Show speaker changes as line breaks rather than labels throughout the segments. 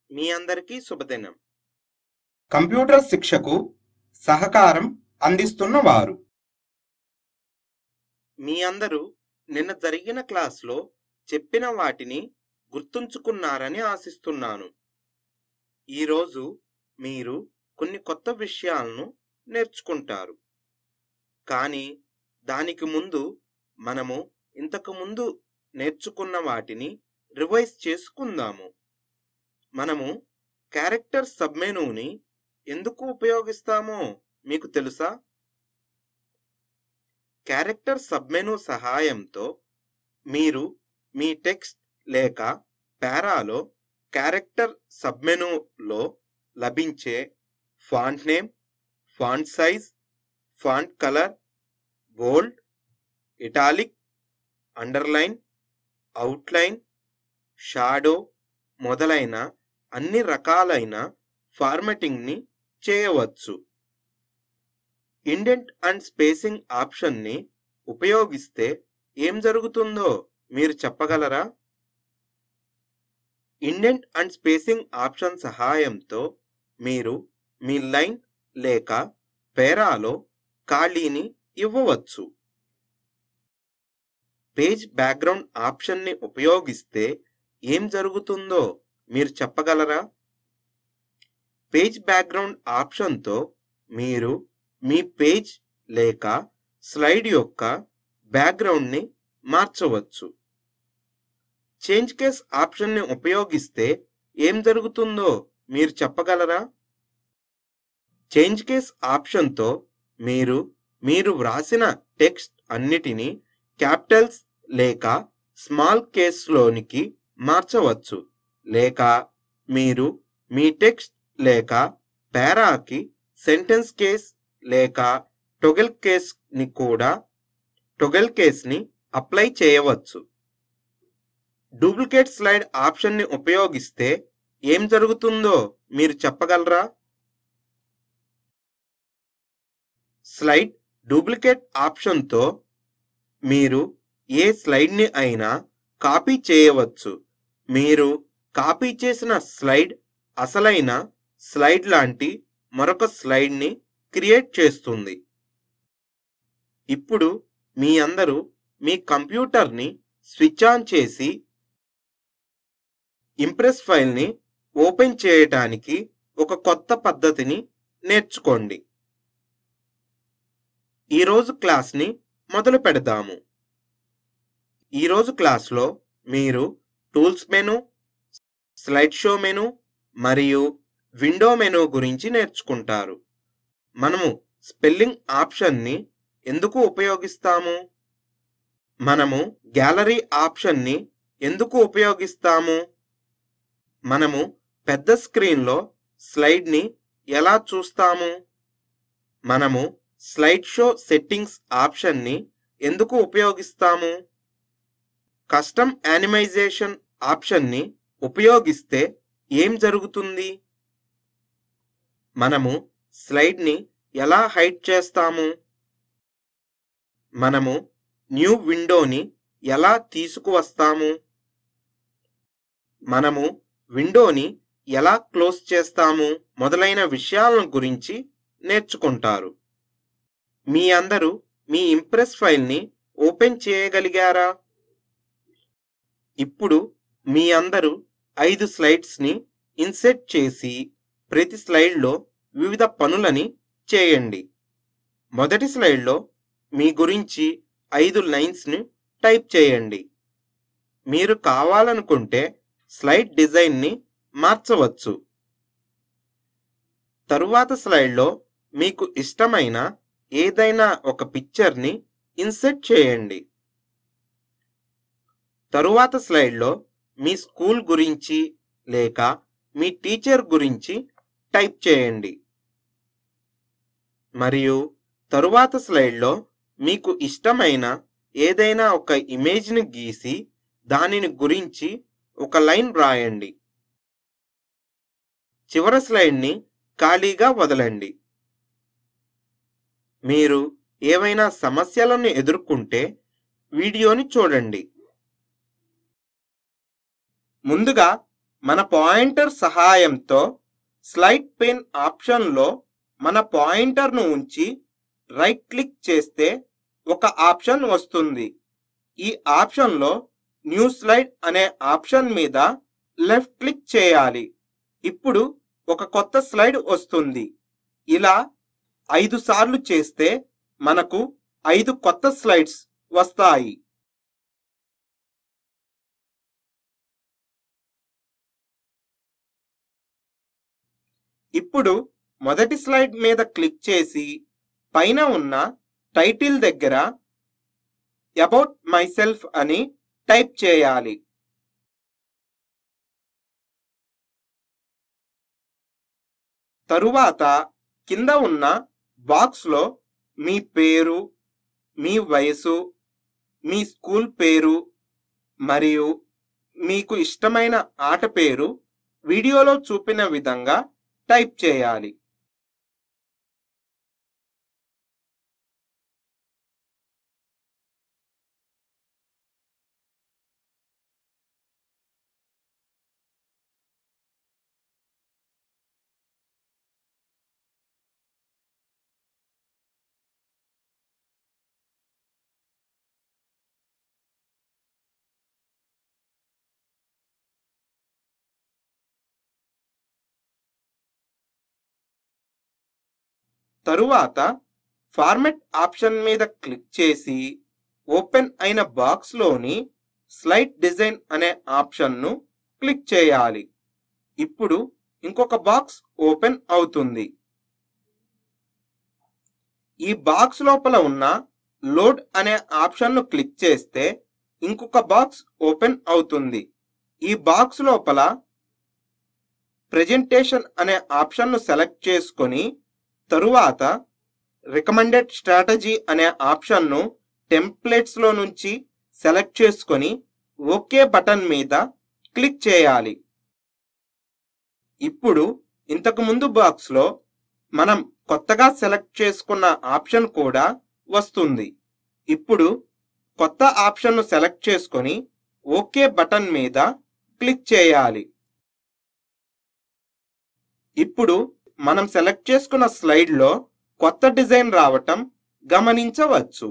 మీ అందరికీ శుభదినం
కంప్యూటర్ శిక్షకు సహకారం అందిస్తున్న వారు
మీ అందరూ నిన్న జరిగిన క్లాస్లో చెప్పిన వాటిని గుర్తుంచుకున్నారని ఆశిస్తున్నాను ఈరోజు మీరు కొన్ని కొత్త విషయాలను నేర్చుకుంటారు కానీ దానికి ముందు మనము ఇంతకు ముందు నేర్చుకున్న వాటిని రివైజ్ చేసుకుందాము మనము క్యారెక్టర్ సబ్మెనూని ఎందుకు ఉపయోగిస్తామో మీకు తెలుసా క్యారెక్టర్ సబ్మెను సహాయంతో మీరు మీ టెక్స్ట్ లేక పారాలో క్యారెక్టర్ సబ్మెనులో లభించే font name font size font colour bold italic underline outline shadow మొదలైన అన్ని రకాలైన ఫార్మాటింగ్ని చేయవచ్చు ఇండెంట్ అండ్ స్పేసింగ్ ఆప్షన్ని ఉపయోగిస్తే ఏం జరుగుతుందో మీరు చెప్పగలరా ఇండెంట్ అండ్ స్పేసింగ్ ఆప్షన్ సహాయంతో మీరు మీ లైన్ లేక పేరాలో ఖాళీని ఇవ్వవచ్చు పేజ్ బ్యాక్గ్రౌండ్ ఆప్షన్ని ఉపయోగిస్తే ఏం జరుగుతుందో మీరు చెప్పగలరా పేజ్ బ్యాక్గ్రౌండ్ ఆప్షన్తో మీరు మీ పేజ్ లేక స్లైడ్ యొక్క బ్యాక్గ్రౌండ్ని మార్చవచ్చు చేంజ్ కేస్ ఆప్షన్ని ఉపయోగిస్తే ఏం జరుగుతుందో మీరు చెప్పగలరా చేంజ్ కేస్ ఆప్షన్తో మీరు మీరు వ్రాసిన టెక్స్ట్ అన్నిటినీ క్యాపిటల్స్ లేక స్మాల్ కేస్లోనికి మార్చవచ్చు లేక మీరు మీ టెక్స్ట్ లేక పారాకి సెంటెన్స్ కేస్ లేక టొగెల్ కేస్ని కూడా టొగెల్ కేస్ని అప్లై చేయవచ్చు డూప్లికేట్ స్లైడ్ ఆప్షన్ని ఉపయోగిస్తే ఏం జరుగుతుందో మీరు చెప్పగలరా స్లైడ్ డూప్లికేట్ ఆప్షన్తో మీరు ఏ స్లైడ్ని అయినా కాపీ చేయవచ్చు మీరు కాపీ చేసిన స్లైడ్ అసలైన స్లైడ్ లాంటి మరొక స్లైడ్ని క్రియేట్ చేస్తుంది ఇప్పుడు మీ అందరూ మీ కంప్యూటర్ని స్విచ్ ఆన్ చేసి ఇంప్రెస్ ఫైల్ని ఓపెన్ చేయటానికి ఒక కొత్త పద్ధతిని నేర్చుకోండి ఈరోజు క్లాస్ని మొదలు పెడదాము ఈరోజు క్లాస్లో మీరు tools menu slide show menu మరియు విండో మెను గురించి నేర్చుకుంటారు మనము స్పెల్లింగ్ ఆప్షన్ని ఎందుకు ఉపయోగిస్తాము మనము గ్యాలరీ ఆప్షన్ని ఎందుకు ఉపయోగిస్తాము మనము పెద్ద స్క్రీన్లో స్లైడ్ని ఎలా చూస్తాము మనము స్లైడ్ షో సెట్టింగ్స్ ఆప్షన్ని ఎందుకు ఉపయోగిస్తాము కస్టమ్ యానిమైజేషన్ ఆప్షన్ని ఉపయోగిస్తే ఏం జరుగుతుంది మనము స్లైడ్ని ఎలా హైడ్ చేస్తాము మనము న్యూ విండోని ఎలా తీసుకువస్తాము మనము విండోని ఎలా క్లోజ్ చేస్తాము మొదలైన విషయాల గురించి నేర్చుకుంటారు మీ అందరూ మీ ఇంప్రెస్ ఫైల్ని ఓపెన్ చేయగలిగారా ఇప్పుడు మీ అందరూ ఐదు స్లైడ్స్ని ఇన్సెట్ చేసి ప్రతి స్లైడ్లో వివిధ పనులని చేయండి మొదటి స్లైడ్లో మీ గురించి ఐదు లైన్స్ని టైప్ చేయండి మీరు కావాలనుకుంటే స్లైడ్ డిజైన్ని మార్చవచ్చు తరువాత స్లైడ్లో మీకు ఇష్టమైన ఏదైనా ఒక పిక్చర్ని ఇన్సెట్ చేయండి తరువాత స్లైడ్లో మీ స్కూల్ గురించి లేక మీ టీచర్ గురించి టైప్ చేయండి మరియు తరువాత స్లైడ్లో మీకు ఇష్టమైన ఏదైనా ఒక ఇమేజ్ని గీసి దానిని గురించి ఒక లైన్ రాయండి చివరి స్లైడ్ని ఖాళీగా వదలండి మీరు ఏవైనా సమస్యలను ఎదుర్కొంటే వీడియోని చూడండి ముందుగా మన పాయింటర్ సహాయంతో స్లైడ్ పెన్ ఆప్షన్లో మన పాయింటర్ను ఉంచి రైట్ క్లిక్ చేస్తే ఒక ఆప్షన్ వస్తుంది ఈ ఆప్షన్లో న్యూ స్లైడ్ అనే ఆప్షన్ మీద లెఫ్ట్ క్లిక్ చేయాలి ఇప్పుడు ఒక కొత్త స్లైడ్ వస్తుంది ఇలా ఐదు సార్లు చేస్తే మనకు ఐదు కొత్త స్లైడ్స్ వస్తాయి ఇప్పుడు మొదటి స్లైడ్ మీద క్లిక్ చేసి పైన ఉన్న టైటిల్ దగ్గర అబౌట్ మైసెల్ఫ్ అని టైప్ చేయాలి తరువాత కింద ఉన్న బాక్స్లో మీ పేరు మీ వయసు మీ స్కూల్ పేరు మరియు మీకు ఇష్టమైన ఆట పేరు వీడియోలో చూపిన విధంగా టైప్ చేయాలి తరువాత ఫార్మెట్ ఆప్షన్ మీద క్లిక్ చేసి ఓపెన్ అయిన బాక్స్లోని స్లైడ్ డిజైన్ అనే ఆప్షన్ను క్లిక్ చేయాలి ఇప్పుడు ఇంకొక బాక్స్ ఓపెన్ అవుతుంది ఈ బాక్స్ లోపల ఉన్న లోడ్ అనే ఆప్షన్ను క్లిక్ చేస్తే ఇంకొక బాక్స్ ఓపెన్ అవుతుంది ఈ బాక్స్ లోపల ప్రెజెంటేషన్ అనే ఆప్షన్ను సెలెక్ట్ చేసుకొని తరువాత రికమెండెడ్ స్ట్రాటజీ అనే ఆప్షన్ను టెంప్లెట్స్లో నుంచి సెలెక్ట్ చేసుకొని ఓకే బటన్ మీద క్లిక్ చేయాలి ఇప్పుడు ఇంతకు ముందు బాక్స్లో మనం కొత్తగా సెలెక్ట్ చేసుకున్న ఆప్షన్ కూడా వస్తుంది ఇప్పుడు కొత్త ఆప్షన్ను సెలెక్ట్ చేసుకొని ఓకే బటన్ మీద క్లిక్ చేయాలి ఇప్పుడు మనం సెలెక్ట్ చేసుకున్న స్లైడ్లో కొత్త డిజైన్ రావటం గమనించవచ్చు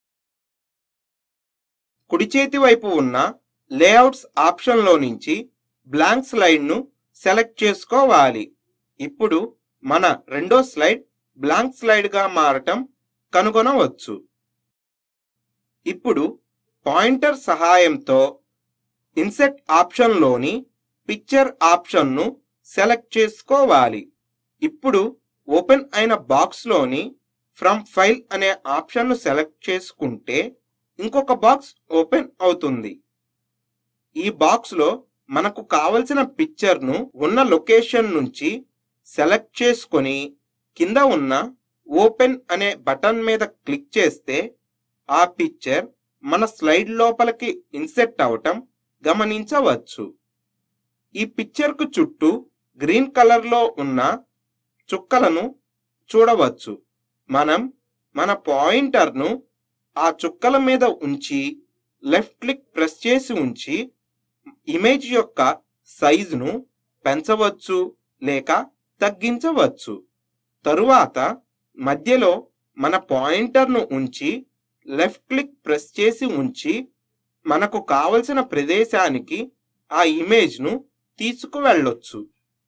కుడి చేతి వైపు ఉన్న లేఅవుట్స్ ఆప్షన్లో నుంచి బ్లాంక్ స్లైడ్ను సెలెక్ట్ చేసుకోవాలి ఇప్పుడు మన రెండో స్లైడ్ బ్లాంక్ స్లైడ్గా మారటం కనుగొనవచ్చు ఇప్పుడు పాయింటర్ సహాయంతో ఇన్సెట్ ఆప్షన్లోని పిక్చర్ ఆప్షన్ను సెలెక్ట్ చేసుకోవాలి ఇప్పుడు ఓపెన్ అయిన బాక్స్లోని ఫ్రమ్ ఫైల్ అనే ఆప్షన్ను సెలెక్ట్ చేసుకుంటే ఇంకొక బాక్స్ ఓపెన్ అవుతుంది ఈ బాక్స్లో మనకు కావలసిన పిక్చర్ను ఉన్న లొకేషన్ నుంచి సెలెక్ట్ చేసుకొని కింద ఉన్న ఓపెన్ అనే బటన్ మీద క్లిక్ చేస్తే ఆ పిక్చర్ మన స్లైడ్ లోపలికి ఇన్సెట్ అవటం గమనించవచ్చు ఈ పిక్చర్కు చుట్టూ గ్రీన్ కలర్లో ఉన్న చుక్కలను చూడవచ్చు మనం మన పాయింటర్ను ఆ చుక్కల మీద ఉంచి లెఫ్ట్ క్లిక్ ప్రెస్ చేసి ఉంచి ఇమేజ్ యొక్క సైజును పెంచవచ్చు లేక తగ్గించవచ్చు తరువాత మధ్యలో మన పాయింటర్ను ఉంచి లెఫ్ట్ క్లిక్ ప్రెస్ చేసి ఉంచి మనకు కావలసిన ప్రదేశానికి ఆ ఇమేజ్ను తీసుకువెళ్ళొచ్చు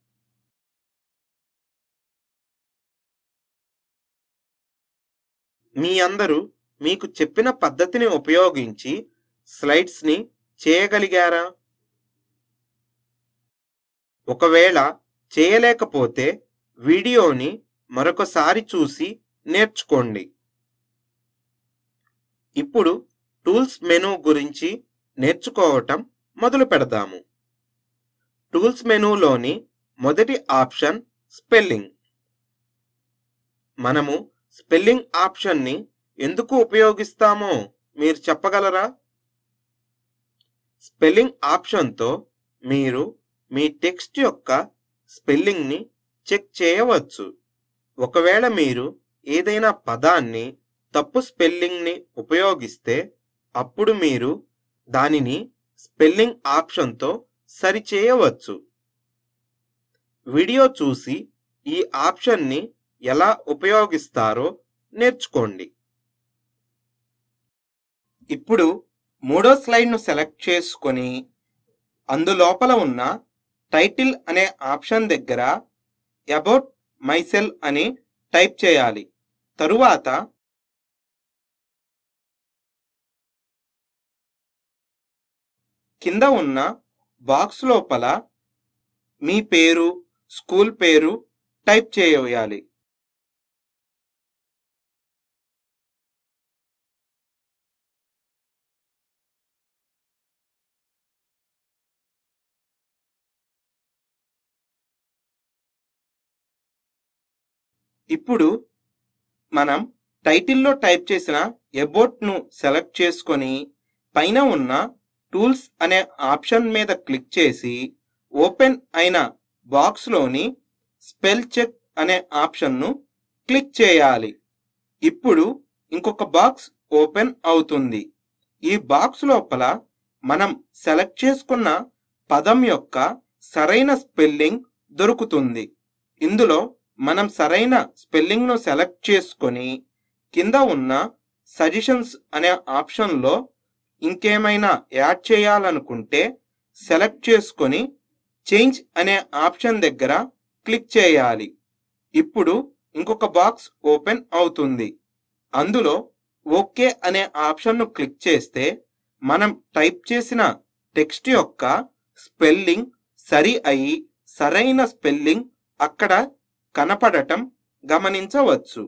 మీ అందరూ మీకు చెప్పిన పద్ధతిని ఉపయోగించి స్లైడ్స్ని చేయగలిగారా ఒకవేళ చేయలేకపోతే వీడియోని మరొకసారి చూసి నేర్చుకోండి ఇప్పుడు టూల్స్ మెనూ గురించి నేర్చుకోవటం మొదలు పెడదాము టూల్స్ మెనూలోని మొదటి ఆప్షన్ స్పెల్లింగ్ మనము స్పెల్లింగ్ ఆప్షన్ని ఎందుకు ఉపయోగిస్తామో మీరు చెప్పగలరా స్పెల్లింగ్ ఆప్షన్తో మీరు మీ టెక్స్ట్ యొక్క స్పెల్లింగ్ని చెక్ చేయవచ్చు ఒకవేళ మీరు ఏదైనా పదాన్ని తప్పు స్పెల్లింగ్ని ఉపయోగిస్తే అప్పుడు మీరు దానిని స్పెల్లింగ్ ఆప్షన్తో సరిచేయవచ్చు వీడియో చూసి ఈ ఆప్షన్ని ఎలా ఉపయోగిస్తారో నేర్చుకోండి ఇప్పుడు మూడో స్లైడ్ను సెలెక్ట్ చేసుకొని అందులోపల ఉన్న టైటిల్ అనే ఆప్షన్ దగ్గర అబౌట్ మైసెల్ అని టైప్ చేయాలి తరువాత కింద ఉన్న బాక్స్ లోపల మీ పేరు స్కూల్ పేరు టైప్ చేయాలి ఇప్పుడు మనం టైటిల్లో టైప్ చేసిన ఎబోట్ ను సెలెక్ట్ చేసుకొని పైన ఉన్న టూల్స్ అనే ఆప్షన్ మీద క్లిక్ చేసి ఓపెన్ అయిన బాక్స్లోని స్పెల్ చెక్ అనే ఆప్షన్ను క్లిక్ చేయాలి ఇప్పుడు ఇంకొక బాక్స్ ఓపెన్ అవుతుంది ఈ బాక్స్ లోపల మనం సెలెక్ట్ చేసుకున్న పదం యొక్క సరైన స్పెల్లింగ్ దొరుకుతుంది ఇందులో మనం సరైన స్పెల్లింగ్ను సెలెక్ట్ చేసుకొని కింద ఉన్న సజెషన్స్ అనే ఆప్షన్లో ఇంకేమైనా యాడ్ చేయాలనుకుంటే సెలెక్ట్ చేసుకొని చేంజ్ అనే ఆప్షన్ దగ్గర క్లిక్ చేయాలి ఇప్పుడు ఇంకొక బాక్స్ ఓపెన్ అవుతుంది అందులో ఓకే అనే ఆప్షన్ను క్లిక్ చేస్తే మనం టైప్ చేసిన టెక్స్ట్ యొక్క స్పెల్లింగ్ సరి అయి సరైన స్పెల్లింగ్ అక్కడ కనపడటం గమనించవచ్చు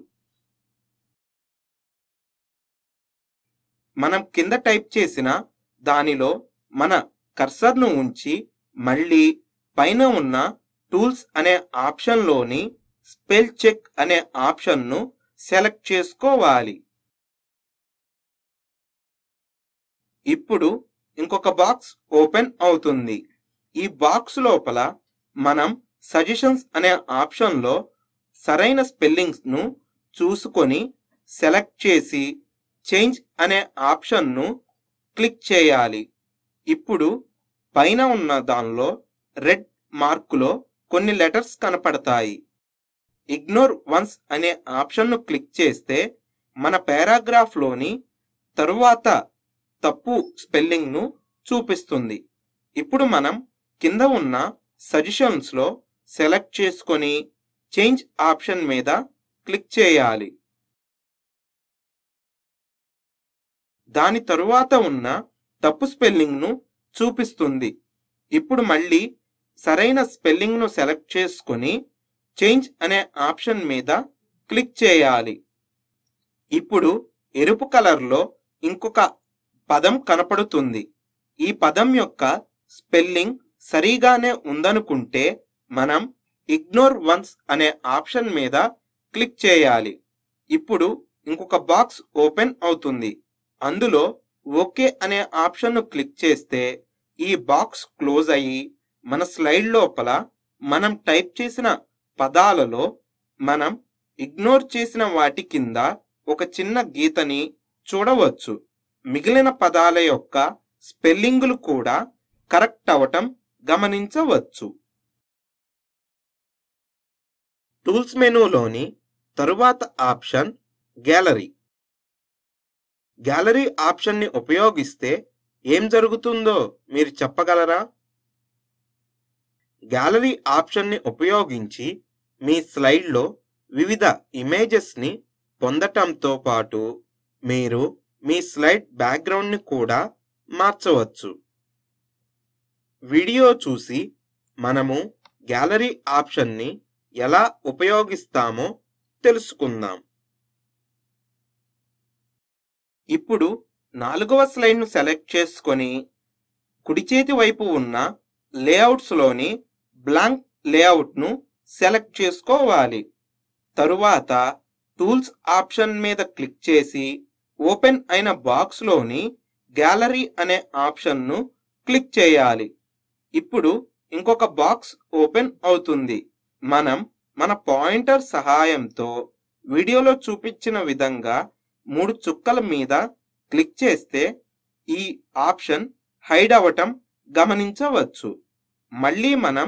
మనం కింద టైప్ చేసిన దానిలో మన కర్సర్ను ఉంచి మళ్ళీ పైన ఉన్న టూల్స్ అనే ఆప్షన్లోని స్పెల్ చెక్ అనే ఆప్షన్ను సెలెక్ట్ చేసుకోవాలి ఇప్పుడు ఇంకొక బాక్స్ ఓపెన్ అవుతుంది ఈ బాక్స్ లోపల మనం సజెషన్స్ అనే ఆప్షన్లో సరైన స్పెల్లింగ్స్ ను చూసుకొని సెలెక్ట్ చేసి చేంజ్ అనే ఆప్షన్ను క్లిక్ చేయాలి ఇప్పుడు పైన ఉన్న దానిలో రెడ్ మార్కులో కొన్ని లెటర్స్ కనపడతాయి ఇగ్నోర్ వన్స్ అనే ఆప్షన్ను క్లిక్ చేస్తే మన పారాగ్రాఫ్లోని తరువాత తప్పు స్పెల్లింగ్ను చూపిస్తుంది ఇప్పుడు మనం కింద ఉన్న సజెషన్స్లో సెలెక్ట్ చేసుకొని చేంజ్ ఆప్షన్ మీద క్లిక్ చేయాలి దాని తరువాత ఉన్న తప్పు స్పెల్లింగ్ను చూపిస్తుంది ఇప్పుడు మళ్ళీ సరైన స్పెల్లింగ్ను సెలెక్ట్ చేసుకొని చేంజ్ అనే ఆప్షన్ మీద క్లిక్ చేయాలి ఇప్పుడు ఎరుపు కలర్లో ఇంకొక పదం కనపడుతుంది ఈ పదం యొక్క స్పెల్లింగ్ సరిగానే ఉందనుకుంటే మనం ఇగ్నోర్ వన్స్ అనే ఆప్షన్ మీద క్లిక్ చేయాలి ఇప్పుడు ఇంకొక బాక్స్ ఓపెన్ అవుతుంది అందులో ఓకే అనే ఆప్షన్ను క్లిక్ చేస్తే ఈ బాక్స్ క్లోజ్ అయ్యి మన స్లైడ్ లోపల మనం టైప్ చేసిన పదాలలో మనం ఇగ్నోర్ చేసిన వాటి కింద ఒక చిన్న గీతని చూడవచ్చు మిగిలిన పదాల యొక్క స్పెల్లింగులు కూడా కరెక్ట్ అవటం గమనించవచ్చు టూల్స్ మెనూలోని తరువాత ఆప్షన్ గ్యాలరీ గ్యాలరీ ఆప్షన్ని ఉపయోగిస్తే ఏం జరుగుతుందో మీరు చెప్పగలరా గ్యాలరీ ఆప్షన్ని ఉపయోగించి మీ స్లైడ్లో వివిధ ఇమేజెస్ని పొందటంతో పాటు మీరు మీ స్లైడ్ బ్యాక్గ్రౌండ్ని కూడా మార్చవచ్చు వీడియో చూసి మనము గ్యాలరీ ఆప్షన్ని ఎలా ఉపయోగిస్తామో తెలుసుకుందాం ఇప్పుడు నాలుగవ స్లైడ్ను సెలెక్ట్ చేసుకొని కుడి చేతి వైపు ఉన్న లేఅవుట్స్లోని బ్లాంక్ లేఅవుట్ను సెలెక్ట్ చేసుకోవాలి తరువాత టూల్స్ ఆప్షన్ మీద క్లిక్ చేసి ఓపెన్ అయిన బాక్స్లోని గ్యాలరీ అనే ఆప్షన్ను క్లిక్ చేయాలి ఇప్పుడు ఇంకొక బాక్స్ ఓపెన్ అవుతుంది మనం మన పాయింటర్ సహాయంతో వీడియోలో చూపించిన విధంగా మూడు చుక్కల మీద క్లిక్ చేస్తే ఈ ఆప్షన్ హైడ్ అవ్వటం గమనించవచ్చు మళ్ళీ మనం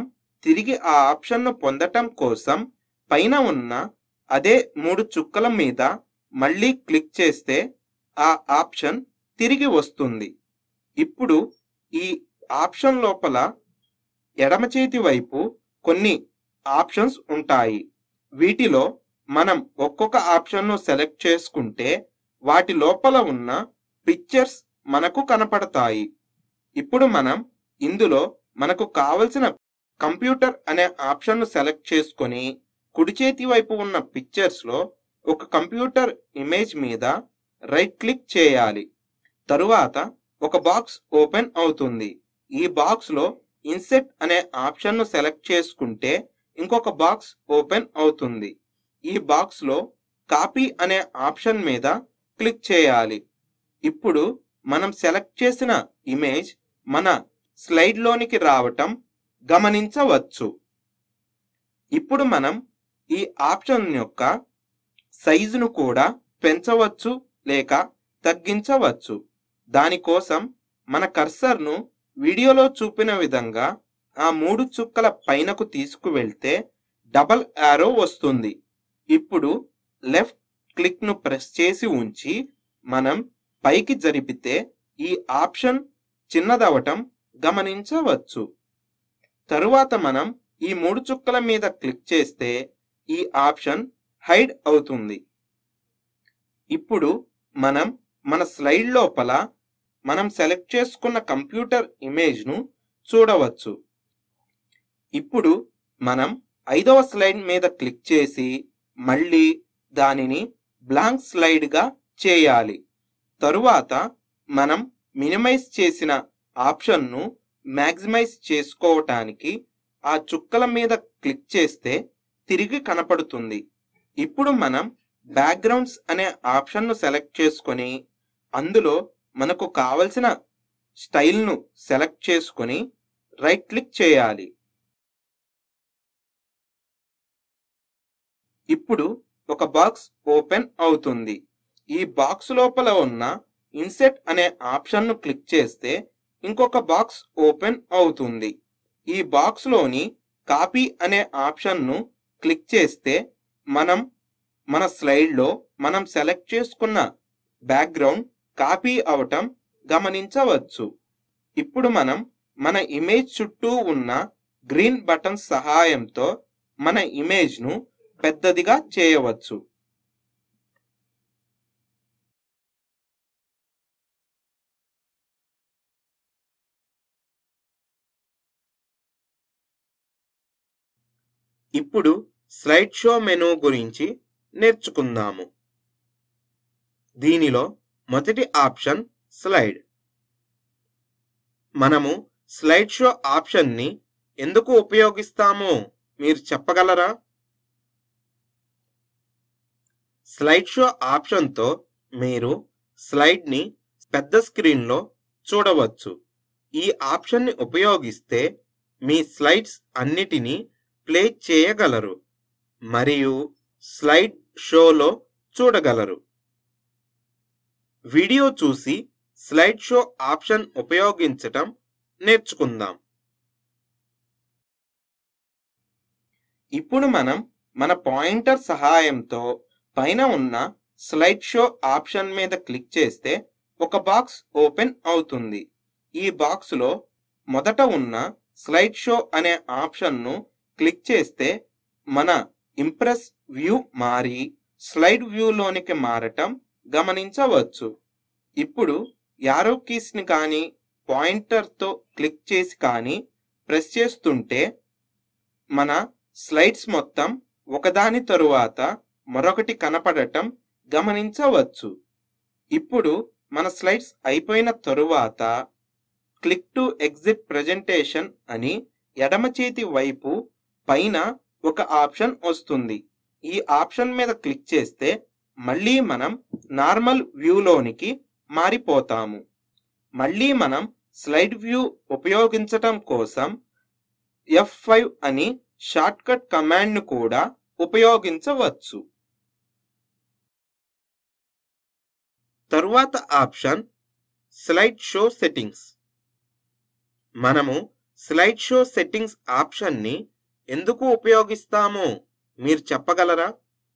తిరిగి ఆ ఆప్షన్ను పొందటం కోసం పైన ఉన్న అదే మూడు చుక్కల మీద మళ్ళీ క్లిక్ చేస్తే ఆ ఆప్షన్ తిరిగి వస్తుంది ఇప్పుడు ఈ ఆప్షన్ లోపల ఎడమ చేతి వైపు కొన్ని ఆప్షన్స్ ఉంటాయి వీటిలో మనం ఒక్కొక్క ఆప్షన్ను సెలెక్ట్ చేసుకుంటే వాటి లోపల ఉన్న పిక్చర్స్ మనకు కనపడతాయి ఇప్పుడు మనం ఇందులో మనకు కావలసిన కంప్యూటర్ అనే ఆప్షన్ను సెలెక్ట్ చేసుకొని కుడి చేతి వైపు ఉన్న పిక్చర్స్ లో ఒక కంప్యూటర్ ఇమేజ్ మీద రైట్ క్లిక్ చేయాలి తరువాత ఒక బాక్స్ ఓపెన్ అవుతుంది ఈ బాక్స్ లో ఇన్సెట్ అనే ఆప్షన్ను సెలెక్ట్ చేసుకుంటే ఇంకొక బాక్స్ ఓపెన్ అవుతుంది ఈ బాక్స్ లో కాపీ అనే ఆప్షన్ మీద క్లిక్ చేయాలి ఇప్పుడు మనం సెలెక్ట్ చేసిన ఇమేజ్ మన స్లైడ్ లోనికి రావటం గమనించవచ్చు ఇప్పుడు మనం ఈ ఆప్షన్ యొక్క సైజును కూడా పెంచవచ్చు లేక తగ్గించవచ్చు దానికోసం మన కర్సర్ను వీడియోలో చూపిన విధంగా ఆ మూడు చుక్కల పైనకు తీసుకువెళ్తే డబల్ యారో వస్తుంది ఇప్పుడు లెఫ్ట్ క్లిక్ను ప్రెస్ చేసి ఉంచి మనం పైకి జరిపితే ఈ ఆప్షన్ చిన్నదవటం గమనించవచ్చు తరువాత మనం ఈ మూడు చుక్కల మీద క్లిక్ చేస్తే ఈ ఆప్షన్ హైడ్ అవుతుంది ఇప్పుడు మనం మన స్లైడ్ లోపల మనం సెలెక్ట్ చేసుకున్న కంప్యూటర్ ఇమేజ్ను చూడవచ్చు ఇప్పుడు మనం ఐదవ స్లైడ్ మీద క్లిక్ చేసి మళ్ళీ దానిని బ్లాంక్ స్లైడ్గా చేయాలి తరువాత మనం మినిమైజ్ చేసిన ఆప్షన్ను మ్యాక్సిమైజ్ చేసుకోవటానికి ఆ చుక్కల మీద క్లిక్ చేస్తే తిరిగి కనపడుతుంది ఇప్పుడు మనం బ్యాక్గ్రౌండ్స్ అనే ఆప్షన్ను సెలెక్ట్ చేసుకొని అందులో మనకు కావలసిన స్టైల్ను సెలెక్ట్ చేసుకొని రైట్ క్లిక్ చేయాలి ఇప్పుడు ఒక బాక్స్ ఓపెన్ అవుతుంది ఈ బాక్స్ లోపల ఉన్న ఇన్సెట్ అనే ఆప్షన్ను క్లిక్ చేస్తే ఇంకొక బాక్స్ ఓపెన్ అవుతుంది ఈ బాక్స్ లోని కాపీ అనే ఆప్షన్ను క్లిక్ చేస్తే మనం మన స్లైడ్లో మనం సెలెక్ట్ చేసుకున్న బ్యాక్గ్రౌండ్ కాపీ అవటం గమనించవచ్చు ఇప్పుడు మనం మన ఇమేజ్ చుట్టూ ఉన్న గ్రీన్ బటన్ సహాయంతో మన ఇమేజ్ను పెద్దదిగా చేయవచ్చు ఇప్పుడు స్లైడ్ షో మెనూ గురించి నేర్చుకుందాము దీనిలో మొదటి ఆప్షన్ స్లైడ్ మనము స్లైడ్ షో ఆప్షన్ని ఎందుకు ఉపయోగిస్తామో మీరు చెప్పగలరా స్లైడ్ షో ఆప్షన్తో మీరు స్లైడ్ని పెద్ద స్క్రీన్లో చూడవచ్చు ఈ ఆప్షన్ని ఉపయోగిస్తే మీ స్లైడ్స్ అన్నిటినీ ప్లే చేయగలరు మరియు స్లైడ్ షోలో చూడగలరు వీడియో చూసి స్లైడ్ షో ఆప్షన్ ఉపయోగించటం నేర్చుకుందాం ఇప్పుడు మనం మన పాయింటర్ సహాయంతో పైన ఉన్న స్లైడ్ షో ఆప్షన్ మీద క్లిక్ చేస్తే ఒక బాక్స్ ఓపెన్ అవుతుంది ఈ బాక్స్లో మొదట ఉన్న స్లైడ్ షో అనే ఆప్షన్ను క్లిక్ చేస్తే మన ఇంప్రెస్ వ్యూ మారి స్లైడ్ వ్యూలోనికి మారటం గమనించవచ్చు ఇప్పుడు యారో కీస్ని కానీ పాయింటర్తో క్లిక్ చేసి కానీ ప్రెస్ చేస్తుంటే మన స్లైడ్స్ మొత్తం ఒకదాని తరువాత మరొకటి కనపడటం గమనించవచ్చు ఇప్పుడు మన స్లైడ్స్ అయిపోయిన తరువాత క్లిక్ టు ఎగ్జిట్ ప్రజెంటేషన్ అని ఎడమ చేతి వైపు పైన ఒక ఆప్షన్ వస్తుంది ఈ ఆప్షన్ మీద క్లిక్ చేస్తే మళ్ళీ మనం నార్మల్ వ్యూలోనికి మారిపోతాము మళ్ళీ మనం స్లైడ్ వ్యూ ఉపయోగించటం కోసం ఎఫ్ ఫైవ్ అని షార్ట్కట్ కమాండ్ను కూడా ఉపయోగించవచ్చు తరువాత ఆప్షన్ స్లైడ్ షో సెట్టింగ్స్ మనము స్లైడ్ షో సెట్టింగ్స్ ఆప్షన్ని ఎందుకు ఉపయోగిస్తామో మీరు చెప్పగలరా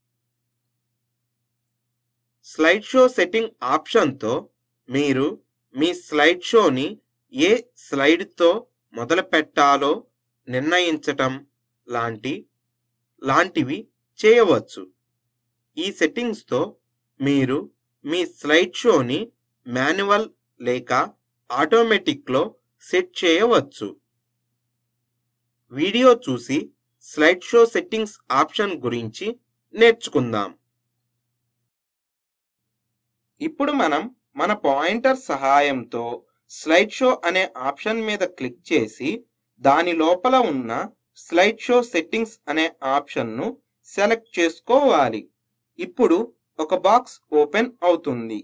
స్లైడ్ షో సెట్టింగ్ ఆప్షన్తో మీరు మీ స్లైడ్ షోని ఏ స్లైడ్తో మొదలు పెట్టాలో నిర్ణయించటం లాంటి లాంటివి చేయవచ్చు ఈ సెట్టింగ్స్తో మీరు మీ స్లైడ్ షోని మాన్యువల్ లేక ఆటోమేటిక్లో సెట్ చేయవచ్చు వీడియో చూసి స్లైడ్ షో సెట్టింగ్స్ ఆప్షన్ గురించి నేర్చుకుందాం ఇప్పుడు మనం మన పాయింటర్ సహాయంతో స్లైడ్ షో అనే ఆప్షన్ మీద క్లిక్ చేసి దాని లోపల ఉన్న స్లైడ్ షో సెట్టింగ్స్ అనే ఆప్షన్ను సెలెక్ట్ చేసుకోవాలి ఇప్పుడు ఒక బాక్స్ ఓపెన్ అవుతుంది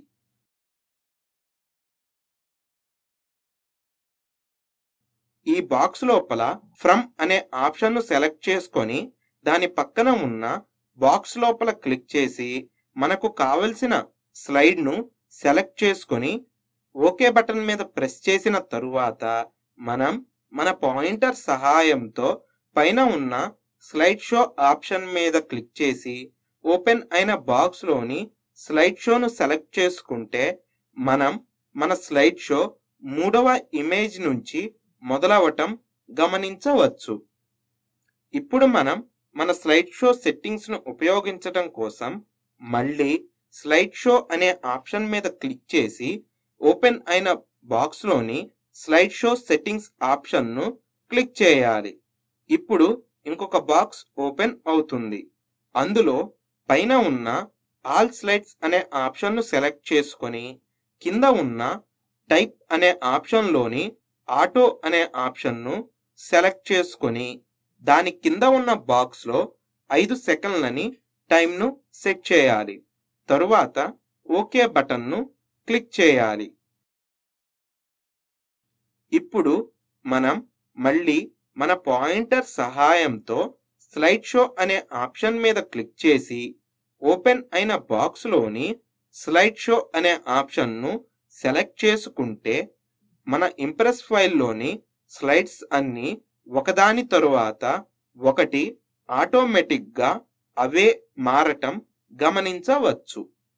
ఈ బాక్స్ లోపల ఫ్రమ్ అనే ఆప్షన్ను సెలెక్ట్ చేసుకొని దాని పక్కన ఉన్న బాక్స్ లోపల క్లిక్ చేసి మనకు కావలసిన స్లైడ్ను సెలెక్ట్ చేసుకొని ఓకే బటన్ మీద ప్రెస్ చేసిన తరువాత మనం మన పాయింటర్ సహాయంతో పైన ఉన్న స్లైడ్ షో ఆప్షన్ మీద క్లిక్ చేసి ఓపెన్ అయిన బాక్స్లోని స్లైడ్ షోను సెలెక్ట్ చేసుకుంటే మనం మన స్లైడ్ షో మూడవ ఇమేజ్ నుంచి మొదలవటం గమనించవచ్చు ఇప్పుడు మనం మన స్లైడ్ షో సెట్టింగ్స్ను ఉపయోగించడం కోసం మళ్ళీ స్లైడ్ షో అనే ఆప్షన్ మీద క్లిక్ చేసి ఓపెన్ అయిన బాక్స్లోని స్లైడ్ షో సెట్టింగ్స్ ఆప్షన్ను క్లిక్ చేయాలి ఇప్పుడు ఇంకొక బాక్స్ ఓపెన్ అవుతుంది అందులో పైన ఉన్న ఆల్ స్లైడ్స్ అనే ఆప్షన్ను సెలెక్ట్ చేసుకొని కింద ఉన్న టైప్ అనే ఆప్షన్లోని ఆటో అనే ఆప్షన్ను సెలెక్ట్ చేసుకొని దాని కింద ఉన్న బాక్స్లో ఐదు సెకండ్లని టైంను సెట్ చేయాలి తరువాత ఓకే బటన్ను క్లిక్ చేయాలి ఇప్పుడు మనం మళ్ళీ మన పాయింటర్ సహాయంతో స్లైడ్ షో అనే ఆప్షన్ మీద క్లిక్ చేసి ఓపెన్ అయిన బాక్స్లోని స్లైడ్ షో అనే ఆప్షన్ను సెలెక్ట్ చేసుకుంటే మన ఇంప్రెస్ ఫైల్లోని స్లైడ్స్ అన్నీ ఒకదాని తరువాత ఒకటి ఆటోమేటిక్గా అవే మారటం గమనించవచ్చు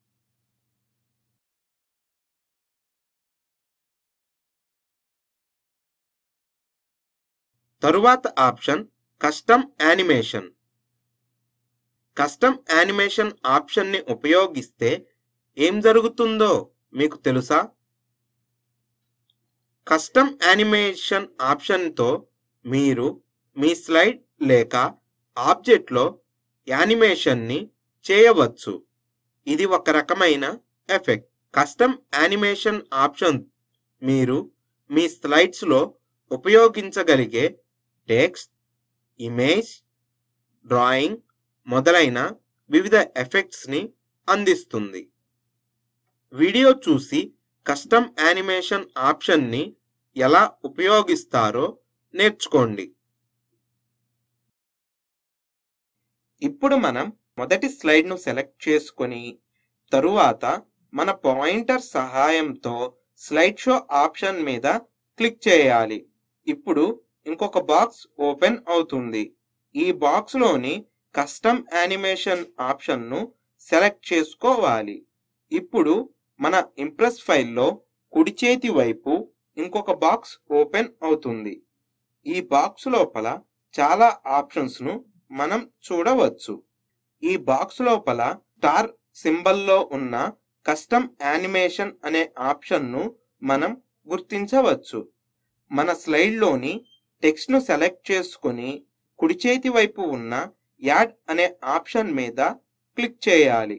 తరువాత option custom animation custom animation ఆప్షన్ని ఉపయోగిస్తే ఏం జరుగుతుందో మీకు తెలుసా కస్టమ్ యానిమేషన్ ఆప్షన్తో మీరు మీ స్లైడ్ లేక ఆబ్జెక్ట్లో యానిమేషన్ని చేయవచ్చు ఇది ఒక రకమైన ఎఫెక్ట్ కస్టమ్ యానిమేషన్ ఆప్షన్ మీరు మీ స్లైడ్స్లో ఉపయోగించగలిగే టెక్స్ట్ ఇమేజ్ డ్రాయింగ్ మొదలైన వివిధ ఎఫెక్ట్స్ని అందిస్తుంది వీడియో చూసి కస్టమ్ యానిమేషన్ ఆప్షన్ని ఎలా ఉపయోగిస్తారో నేర్చుకోండి ఇప్పుడు మనం మొదటి స్లైడ్ను సెలెక్ట్ చేసుకొని తరువాత మన పాయింటర్ సహాయంతో స్లైడ్ షో ఆప్షన్ మీద క్లిక్ చేయాలి ఇప్పుడు ఇంకొక బాక్స్ ఓపెన్ అవుతుంది ఈ బాక్స్లోని కస్టమ్ యానిమేషన్ ఆప్షన్ను సెలెక్ట్ చేసుకోవాలి ఇప్పుడు మన ఇంప్రెస్ ఫైల్లో కుడి చేతి వైపు ఇంకొక బాక్స్ ఓపెన్ అవుతుంది ఈ బాక్స్ లోపల చాలా ఆప్షన్స్ను మనం చూడవచ్చు ఈ బాక్స్ లోపల స్టార్ సింబల్లో ఉన్న కస్టమ్ యానిమేషన్ అనే ఆప్షన్ను మనం గుర్తించవచ్చు మన స్లైడ్లోని టెక్స్ట్ను సెలెక్ట్ చేసుకొని కుడి చేతి వైపు ఉన్న యాడ్ అనే ఆప్షన్ మీద క్లిక్ చేయాలి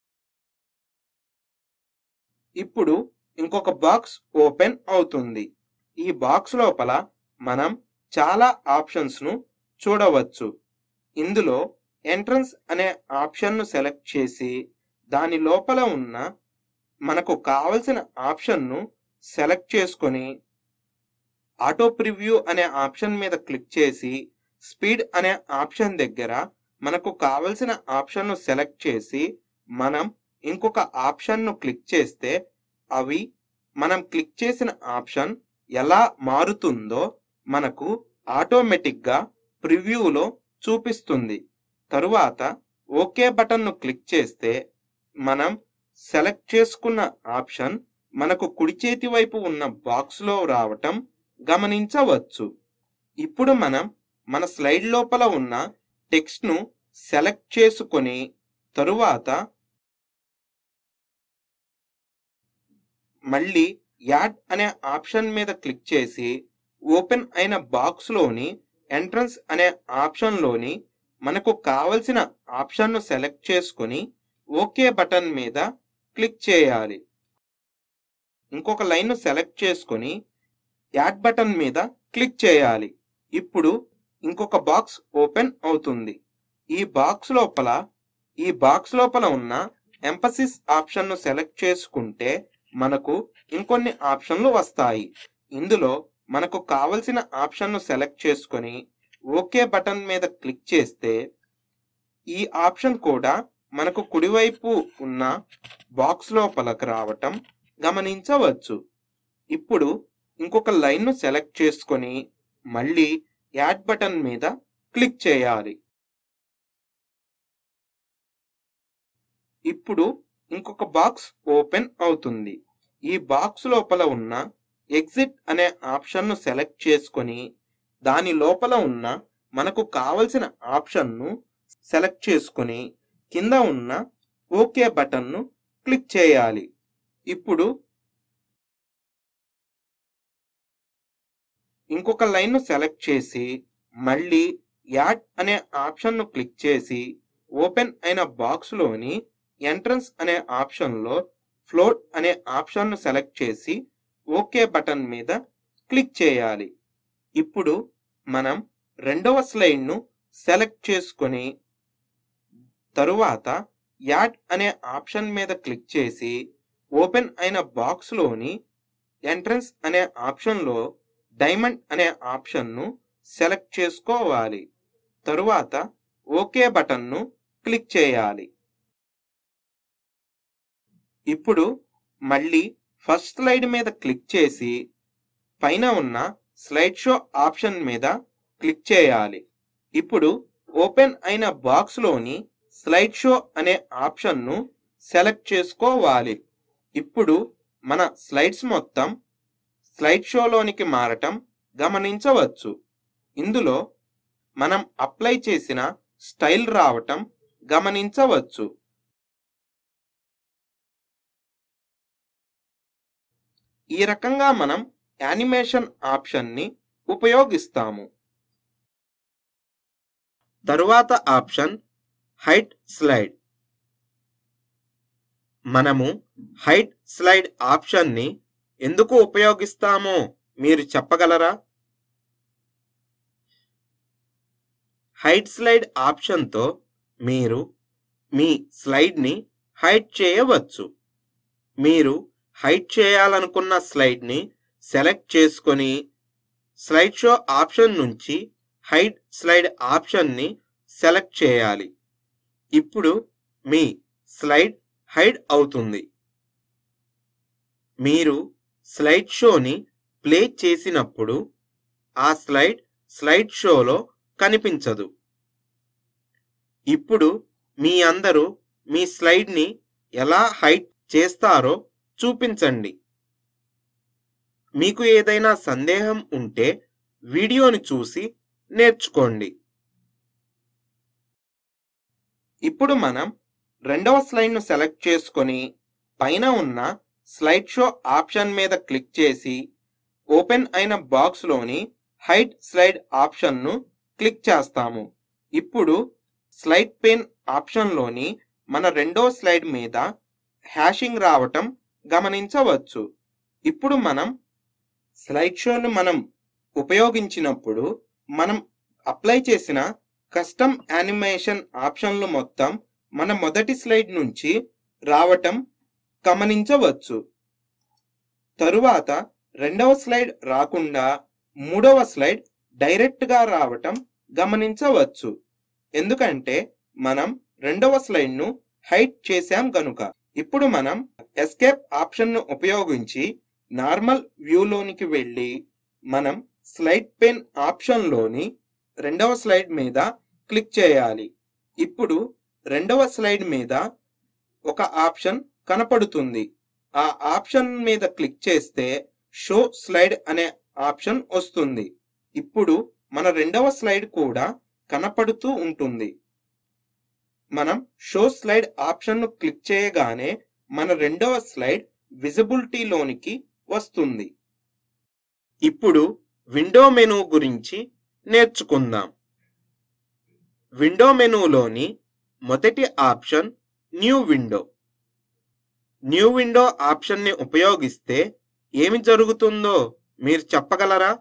ఇప్పుడు ఇంకొక బాక్స్ ఓపెన్ అవుతుంది ఈ బాక్స్ లోపల మనం చాలా ఆప్షన్స్ను చూడవచ్చు ఇందులో ఎంట్రన్స్ అనే ఆప్షన్ను సెలెక్ట్ చేసి దాని లోపల ఉన్న మనకు కావలసిన ఆప్షన్ను సెలెక్ట్ చేసుకొని ఆటో ప్రివ్యూ అనే ఆప్షన్ మీద క్లిక్ చేసి స్పీడ్ అనే ఆప్షన్ దగ్గర మనకు కావలసిన ఆప్షన్ను సెలెక్ట్ చేసి మనం ఇంకొక ఆప్షన్ను క్లిక్ చేస్తే అవి మనం క్లిక్ చేసిన ఆప్షన్ ఎలా మారుతుందో మనకు ఆటోమేటిక్గా ప్రివ్యూలో చూపిస్తుంది తరువాత ఓకే బటన్ను క్లిక్ చేస్తే మనం సెలెక్ట్ చేసుకున్న ఆప్షన్ మనకు కుడి చేతి వైపు ఉన్న బాక్స్లో రావటం గమనించవచ్చు ఇప్పుడు మనం మన స్లైడ్ లోపల ఉన్న టెక్స్ట్ను సెలెక్ట్ చేసుకొని తరువాత మళ్ళీ యాడ్ అనే ఆప్షన్ మీద క్లిక్ చేసి ఓపెన్ అయిన బాక్స్లోని ఎంట్రన్స్ అనే ఆప్షన్లోని మనకు కావలసిన ఆప్షన్ను సెలెక్ట్ చేసుకొని ఓకే బటన్ మీద క్లిక్ చేయాలి ఇంకొక లైన్ను సెలెక్ట్ చేసుకొని యాడ్ బటన్ మీద క్లిక్ చేయాలి ఇప్పుడు ఇంకొక బాక్స్ ఓపెన్ అవుతుంది ఈ బాక్స్ లోపల ఈ బాక్స్ లోపల ఉన్న ఎంపసిస్ ఆప్షన్ను సెలెక్ట్ చేసుకుంటే మనకు ఇంకొన్ని ఆప్షన్లు వస్తాయి ఇందులో మనకు కావలసిన ఆప్షన్ను సెలెక్ట్ చేసుకొని ఓకే బటన్ మీద క్లిక్ చేస్తే ఈ ఆప్షన్ కూడా మనకు కుడివైపు ఉన్న బాక్స్ లోపలకు రావటం గమనించవచ్చు ఇప్పుడు ఇంకొక లైన్ను సెలెక్ట్ చేసుకొని మళ్ళీ యాడ్ బటన్ మీద క్లిక్ చేయాలి ఇప్పుడు ఇంకొక బాక్స్ ఓపెన్ అవుతుంది ఈ బాక్స్ లోపల ఉన్న ఎగ్జిట్ అనే ఆప్షన్ను సెలెక్ట్ చేసుకొని దాని లోపల ఉన్న మనకు కావలసిన ఆప్షన్ను సెలెక్ట్ చేసుకొని కింద ఉన్న ఓకే బటన్ను క్లిక్ చేయాలి ఇప్పుడు ఇంకొక లైన్ను సెలెక్ట్ చేసి మళ్ళీ యాడ్ అనే ఆప్షన్ను క్లిక్ చేసి ఓపెన్ అయిన బాక్స్లోని ఎంట్రన్స్ అనే ఆప్షన్లో ఫ్లోట్ అనే ఆప్షన్ను సెలెక్ట్ చేసి ఓకే బటన్ మీద క్లిక్ చేయాలి ఇప్పుడు మనం రెండవ స్లైడ్ను సెలెక్ట్ చేసుకొని తరువాత యాడ్ అనే ఆప్షన్ మీద క్లిక్ చేసి ఓపెన్ అయిన బాక్స్లోని ఎంట్రన్స్ అనే ఆప్షన్లో డైమండ్ అనే ఆప్షన్ను సెలెక్ట్ చేసుకోవాలి తరువాత ఓకే బటన్ను క్లిక్ చేయాలి ఇప్పుడు మళ్ళీ ఫస్ట్ స్లైడ్ మీద క్లిక్ చేసి పైన ఉన్న స్లైడ్ షో ఆప్షన్ మీద క్లిక్ చేయాలి ఇప్పుడు ఓపెన్ అయిన బాక్స్లోని స్లైడ్ షో అనే ఆప్షన్ను సెలెక్ట్ చేసుకోవాలి ఇప్పుడు మన స్లైడ్స్ మొత్తం స్లైడ్ షోలోనికి మారటం గమనించవచ్చు ఇందులో మనం అప్లై చేసిన స్టైల్ రావటం గమనించవచ్చు ఈ రకంగా మనం యానిమేషన్ ఆప్షన్ని ఉపయోగిస్తాము తరువాత ఆప్షన్ హైట్ స్లైడ్ మనము హైట్ స్లైడ్ ఆప్షన్ని ఎందుకు ఉపయోగిస్తామో మీరు చెప్పగలరా హైట్ స్లైడ్ ఆప్షన్తో మీరు మీ స్లైడ్ని హైట్ చేయవచ్చు మీరు హైట్ చేయాలనుకున్న స్లైడ్ని సెలెక్ట్ చేసుకొని స్లైడ్ షో ఆప్షన్ నుంచి హైట్ స్లైడ్ ఆప్షన్ని సెలెక్ట్ చేయాలి ఇప్పుడు మీ స్లైడ్ హైడ్ అవుతుంది మీరు స్లైడ్ షోని ప్లే చేసినప్పుడు ఆ స్లైడ్ స్లైడ్ షోలో కనిపించదు ఇప్పుడు మీ అందరూ మీ స్లైడ్ని ఎలా హైట్ చేస్తారో చూపించండి మీకు ఏదైనా సందేహం ఉంటే వీడియోని చూసి నేర్చుకోండి ఇప్పుడు మనం రెండవ స్లైడ్ను సెలెక్ట్ చేసుకొని పైన ఉన్న స్లైడ్ షో ఆప్షన్ మీద క్లిక్ చేసి ఓపెన్ అయిన బాక్స్లోని హైట్ స్లైడ్ ఆప్షన్ను క్లిక్ చేస్తాము ఇప్పుడు స్లైడ్ పెన్ ఆప్షన్లోని మన రెండో స్లైడ్ మీద హ్యాషింగ్ రావటం గమనించవచ్చు ఇప్పుడు మనం స్లైడ్ షోను మనం ఉపయోగించినప్పుడు మనం అప్లై చేసిన కస్టమ్ యానిమేషన్ ఆప్షన్లు మొత్తం మన మొదటి స్లైడ్ నుంచి రావటం గమనించవచ్చు తరువాత రెండవ స్లైడ్ రాకుండా మూడవ స్లైడ్ డైరెక్ట్గా రావటం గమనించవచ్చు ఎందుకంటే మనం రెండవ స్లైడ్ను హైట్ చేశాం గనుక ఇప్పుడు మనం ఎస్కేప్ ఆప్షన్ను ఉపయోగించి నార్మల్ వ్యూలోనికి వెళ్ళి మనం స్లైడ్ పెన్ ఆప్షన్లోని రెండవ స్లైడ్ మీద క్లిక్ చేయాలి ఇప్పుడు రెండవ స్లైడ్ మీద ఒక ఆప్షన్ కనపడుతుంది ఆ ఆప్షన్ మీద క్లిక్ చేస్తే షో స్లైడ్ అనే ఆప్షన్ వస్తుంది ఇప్పుడు మన రెండవ స్లైడ్ కూడా కనపడుతూ ఉంటుంది మనం షో స్లైడ్ ఆప్షన్ను క్లిక్ చేయగానే మన రెండవ స్లైడ్ విజిబిలిటీలోనికి వస్తుంది ఇప్పుడు విండో మెనూ గురించి నేర్చుకుందాం విండో మెనూలోని మొదటి option new window new window ఆప్షన్ని ఉపయోగిస్తే ఏమి జరుగుతుందో మీరు చెప్పగలరా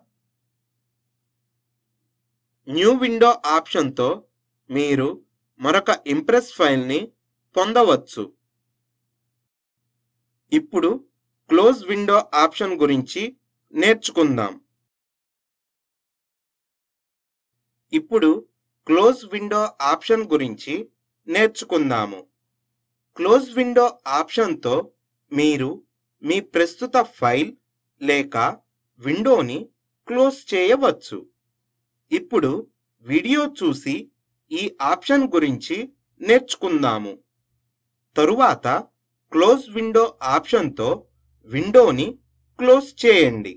న్యూ విండో ఆప్షన్తో మీరు మరొక ఇంప్రెస్ ఫైల్ని పొందవచ్చు ఇప్పుడు క్లోజ్ విండో ఆప్షన్ గురించి నేర్చుకుందాం ఇప్పుడు క్లోజ్ విండో ఆప్షన్ గురించి నేర్చుకుందాము క్లోజ్ విండో ఆప్షన్తో మీరు మీ ప్రస్తుత ఫైల్ లేక విండోని క్లోజ్ చేయవచ్చు ఇప్పుడు వీడియో చూసి ఈ ఆప్షన్ గురించి నేర్చుకుందాము తరువాత క్లోజ్ విండో ఆప్షన్తో విండోని క్లోజ్ చేయండి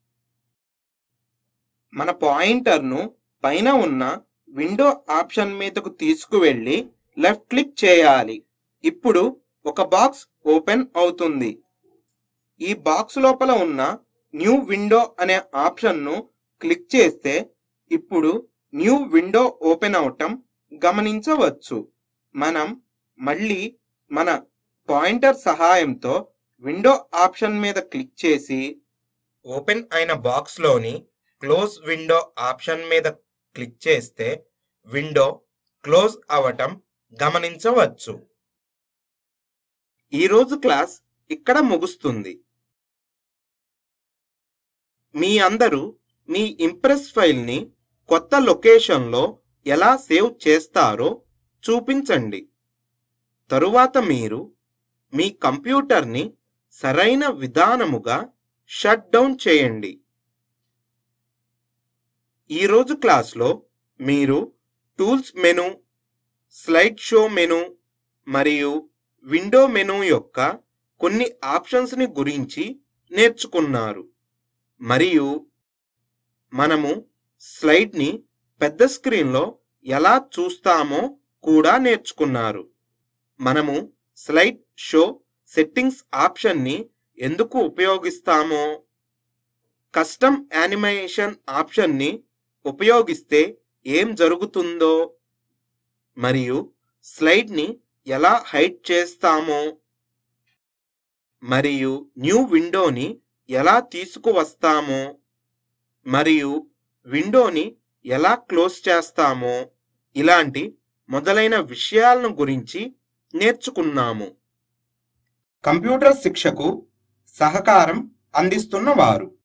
మన పాయింటర్ను పైన ఉన్న విండో ఆప్షన్ మీదకు తీసుకువెళ్ళి లెఫ్ట్ క్లిక్ చేయాలి ఇప్పుడు ఒక బాక్స్ ఓపెన్ అవుతుంది ఈ బాక్స్ లోపల ఉన్న న్యూ విండో అనే ఆప్షన్ను క్లిక్ చేస్తే ఇప్పుడు న్యూ విండో ఓపెన్ అవటం గమనించవచ్చు మనం మళ్ళీ మన పాయింటర్ సహాయంతో విండో ఆప్షన్ మీద క్లిక్ చేసి ఓపెన్ అయిన బాక్స్లోని క్లోజ్ విండో ఆప్షన్ మీద క్లిక్ చేస్తే విండో క్లోజ్ అవటం గమనించవచ్చు ఈరోజు క్లాస్ ఇక్కడ ముగుస్తుంది మీ అందరూ మీ ఇంప్రెస్ ఫైల్ని కొత్త లొకేషన్లో ఎలా సేవ్ చేస్తారో చూపించండి తరువాత మీరు మీ కంప్యూటర్ని సరైన విధానముగా షట్ డౌన్ చేయండి ఈరోజు క్లాస్లో మీరు tools menu slide show menu మరియు విండో మెను యొక్క కొన్ని ఆప్షన్స్ని గురించి నేర్చుకున్నారు మరియు మనము స్లైడ్ని పెద్ద స్క్రీన్లో ఎలా చూస్తామో కూడా నేర్చుకున్నారు మనము స్లైడ్ షో సెట్టింగ్స్ ఆప్షన్ని ఎందుకు ఉపయోగిస్తామో కస్టమ్ యానిమేషన్ ఆప్షన్ని ఉపయోగిస్తే ఏం జరుగుతుందో మరియు స్లైడ్ని ఎలా హైడ్ చేస్తామో మరియు న్యూ విండోని ఎలా తీసుకువస్తామో మరియు విండోని ఎలా క్లోజ్ చేస్తామో ఇలాంటి మొదలైన విషయాలను గురించి నేర్చుకున్నాము
కంప్యూటర్ శిక్షకు సహకారం అందిస్తున్న వారు